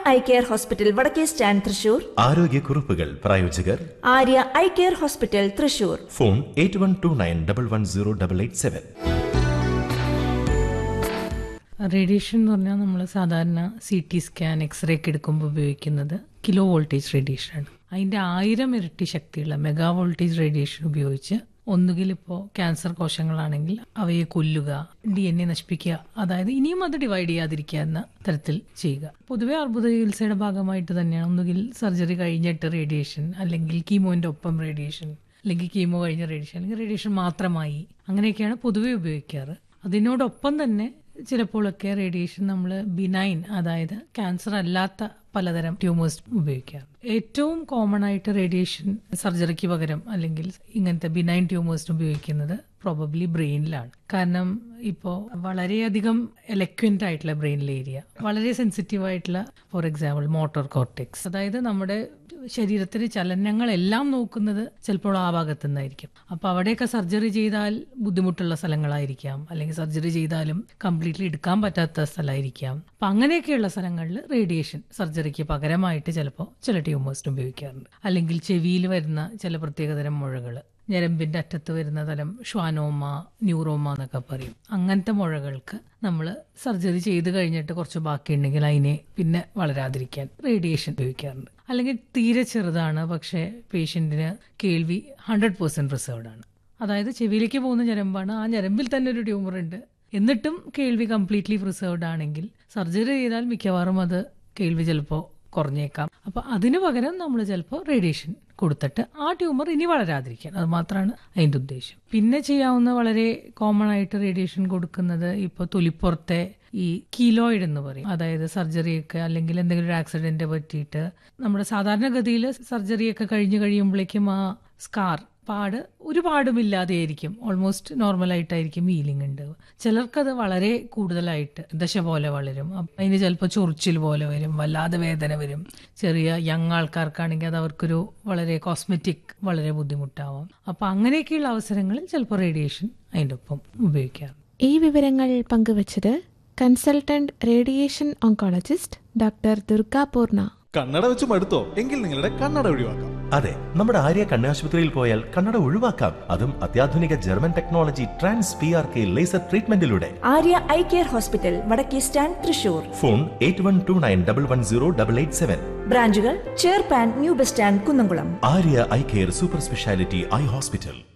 I care hospital വടക്കേ stand Thrissur ആരോഗ്യക്കുറിപ്പുകൾ പ്രായോജകർ Arya eye care hospital Thrissur phone eight one two nine double one zero double eight seven radiation എന്ന് പറഞ്ഞാൽ നമ്മൾ സാധാരണ സി ടി സ്കാൻ എക്സ്റേ ഒക്കെ എടുക്കുമ്പോൾ ഉപയോഗിക്കുന്നത് കിലോ വോൾട്ടേജ് റേഡിയേഷനാണ് അതിൻ്റെ ആയിരം ഇരട്ടി ശക്തിയുള്ള മെഗാ വോൾട്ടേജ് റേഡിയേഷൻ ഉപയോഗിച്ച് ഒന്നുകിൽ ഇപ്പോൾ ക്യാൻസർ കോശങ്ങളാണെങ്കിൽ അവയെ കൊല്ലുക ഡി എൻ എ നശിപ്പിക്കുക അതായത് ഇനിയും അത് ഡിവൈഡ് ചെയ്യാതിരിക്കുക എന്ന തരത്തിൽ ചെയ്യുക പൊതുവെ അർബുദ ചികിത്സയുടെ ഭാഗമായിട്ട് തന്നെയാണ് ഒന്നുകിൽ സർജറി കഴിഞ്ഞിട്ട് റേഡിയേഷൻ അല്ലെങ്കിൽ കീമോന്റെ ഒപ്പം റേഡിയേഷൻ അല്ലെങ്കിൽ കീമോ കഴിഞ്ഞ റേഡിയേഷൻ അല്ലെങ്കിൽ റേഡിയേഷൻ മാത്രമായി അങ്ങനെയൊക്കെയാണ് പൊതുവെ ഉപയോഗിക്കാറ് അതിനോടൊപ്പം തന്നെ ചിലപ്പോഴൊക്കെ റേഡിയേഷൻ നമ്മൾ ബിനൈൻ അതായത് ക്യാൻസർ അല്ലാത്ത പലതരം ട്യൂമേഴ്സ് ഉപയോഗിക്കാം ഏറ്റവും കോമൺ ആയിട്ട് റേഡിയേഷൻ സർജറിക്ക് പകരം അല്ലെങ്കിൽ ഇങ്ങനത്തെ ബിനൈൻ ട്യൂമേഴ്സിന് ഉപയോഗിക്കുന്നത് പ്രോബബ്ലി ബ്രെയിനിലാണ് കാരണം ഇപ്പോൾ വളരെയധികം എലക്വന്റ് ആയിട്ടുള്ള ബ്രെയിനിലെ ഏരിയ വളരെ സെൻസിറ്റീവ് ആയിട്ടുള്ള ഫോർ എക്സാമ്പിൾ മോട്ടോർ കോർട്ടെക്സ് അതായത് നമ്മുടെ ശരീരത്തിലെ ചലനങ്ങളെല്ലാം നോക്കുന്നത് ചിലപ്പോൾ ആ ഭാഗത്തു നിന്നായിരിക്കും അപ്പൊ അവിടെയൊക്കെ സർജറി ചെയ്താൽ ബുദ്ധിമുട്ടുള്ള സ്ഥലങ്ങളായിരിക്കാം അല്ലെങ്കിൽ സർജറി ചെയ്താലും കംപ്ലീറ്റ്ലി എടുക്കാൻ പറ്റാത്ത സ്ഥലമായിരിക്കാം അപ്പൊ അങ്ങനെയൊക്കെയുള്ള സ്ഥലങ്ങളിൽ റേഡിയേഷൻ സർജറിക്ക് പകരമായിട്ട് ചിലപ്പോൾ ചില ട്യൂമേഴ്സിന് ഉപയോഗിക്കാറുണ്ട് അല്ലെങ്കിൽ ചെവിയിൽ വരുന്ന ചില പ്രത്യേകതരം മുഴകൾ ഞരമ്പിന്റെ അറ്റത്ത് വരുന്ന തരം ഷ്വാനോമ ന്യൂറോമ എന്നൊക്കെ പറയും അങ്ങനത്തെ മുഴകൾക്ക് നമ്മൾ സർജറി ചെയ്ത് കഴിഞ്ഞിട്ട് കുറച്ച് ബാക്കിയുണ്ടെങ്കിൽ അതിനെ പിന്നെ വളരാതിരിക്കാൻ റേഡിയേഷൻ ഉപയോഗിക്കാറുണ്ട് അല്ലെങ്കിൽ തീരെ ചെറുതാണ് പക്ഷേ പേഷ്യന്റിന് കേൾവി ഹൺഡ്രഡ് പേഴ്സെന്റ് റിസർവ്ഡ് ആണ് അതായത് ചെവിയിലേക്ക് പോകുന്ന ഞരമ്പാണ് ആ ഞരമ്പിൽ തന്നെ ഒരു ട്യൂമർ ഉണ്ട് എന്നിട്ടും കേൾവി കംപ്ലീറ്റ്ലി പ്രിസർവ്ഡ് ആണെങ്കിൽ സർജറി ചെയ്താൽ മിക്കവാറും അത് കേൾവി ചിലപ്പോൾ കുറഞ്ഞേക്കാം അപ്പൊ അതിന് പകരം നമ്മൾ ചിലപ്പോൾ റേഡിയേഷൻ കൊടുത്തിട്ട് ആ ട്യൂമർ ഇനി വളരാതിരിക്കാൻ അത് മാത്രമാണ് അതിന്റെ ഉദ്ദേശം പിന്നെ ചെയ്യാവുന്ന വളരെ കോമൺ ആയിട്ട് റേഡിയേഷൻ കൊടുക്കുന്നത് ഇപ്പോൾ തൊലിപ്പുറത്തെ ഈ കീലോയിഡ് എന്ന് പറയും അതായത് സർജറിയൊക്കെ അല്ലെങ്കിൽ എന്തെങ്കിലും ഒരു ആക്സിഡന്റ് പറ്റിയിട്ട് നമ്മുടെ സാധാരണഗതിയിൽ സർജറിയൊക്കെ കഴിഞ്ഞ് കഴിയുമ്പോഴേക്കും ആ സ്കാർ പാട് ഒരു പാടുമില്ലാതെയായിരിക്കും ഓൾമോസ്റ്റ് നോർമലായിട്ടായിരിക്കും ഹീലിംഗ് ഉണ്ട് ചിലർക്കത് വളരെ കൂടുതലായിട്ട് ദശ പോലെ വളരും അപ്പം അതിന് ചിലപ്പോൾ ചൊറിച്ചിൽ പോലെ വരും വല്ലാതെ വേദന വരും ചെറിയ യങ് ആൾക്കാർക്കാണെങ്കിൽ അത് അവർക്കൊരു വളരെ കോസ്മെറ്റിക് വളരെ ബുദ്ധിമുട്ടാവും അപ്പം അങ്ങനെയൊക്കെയുള്ള അവസരങ്ങളിൽ ചിലപ്പോൾ റേഡിയേഷൻ അതിൻ്റെ ഒപ്പം ഉപയോഗിക്കാറുണ്ട് ഈ വിവരങ്ങൾ പങ്കുവച്ചത് consultant radiation oncologist doctor Durga Purna കണ്ണട വെച്ച് മടുത്തോ എങ്കിൽ നിങ്ങളുടെ കണ്ണട ഒഴിവാക്കാം അതെ നമ്മുടെ ആര്യ കണ്ണാശുപത്രിയിൽ പോയാൽ കണ്ണട ഒഴിവാക്കാം അതും അത്യാധുനിക German technology trans P R K laser ട്രീറ്റ്മെന്റിലൂടെ ആര്യ ഐ കെയർ ഹോസ്പിറ്റൽ വടക്കേ stand Thrissur phone eight one two nine double one zero double eight seven ബ്രാഞ്ചുകൾ ചേർപ്പാൻ new bus stand Kunnamkulam Arya eye care super speciality eye hospital